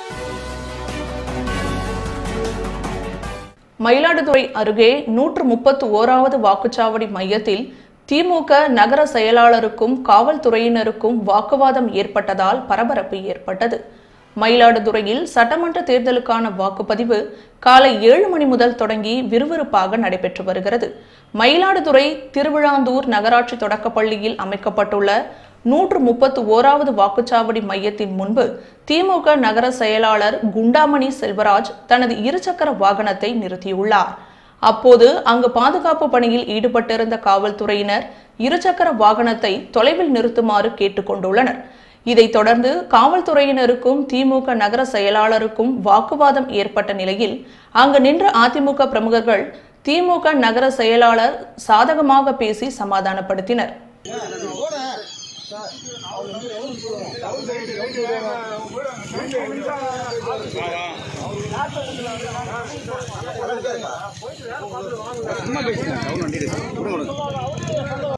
மயிலாடுதுறை அருகே நூற்று முப்பத்து ஓராவது வாக்குச்சாவடி மையத்தில் திமுக நகர செயலாளருக்கும் காவல்துறையினருக்கும் வாக்குவாதம் ஏற்பட்டதால் பரபரப்பு ஏற்பட்டது மயிலாடுதுறையில் சட்டமன்ற தேர்தலுக்கான வாக்குப்பதிவு காலை ஏழு மணி முதல் தொடங்கி விறுவிறுப்பாக நடைபெற்று வருகிறது மயிலாடுதுறை திருவிழாந்தூர் நகராட்சி தொடக்கப்பள்ளியில் அமைக்கப்பட்டுள்ள நூற்று முப்பத்து ஓராவது வாக்குச்சாவடி மையத்தின் முன்பு திமுக நகர செயலாளர் குண்டாமணி செல்வராஜ் தனது இருசக்கர வாகனத்தை நிறுத்தியுள்ளார் அப்போது அங்கு பாதுகாப்பு பணியில் ஈடுபட்டிருந்த காவல்துறையினர் இருசக்கர வாகனத்தை தொலைவில் நிறுத்துமாறு கேட்டுக்கொண்டுள்ளனர் இதைத் தொடர்ந்து காவல்துறையினருக்கும் திமுக நகர செயலாளருக்கும் வாக்குவாதம் ஏற்பட்ட நிலையில் அங்கு நின்ற அதிமுக பிரமுகர்கள் திமுக நகர செயலாளர் சாதகமாக பேசி சமாதானப்படுத்தினர் சும்மா பேசுங்க சவுண்ட் வண்டி இருக்கு. கொடுங்க, கொடுங்க.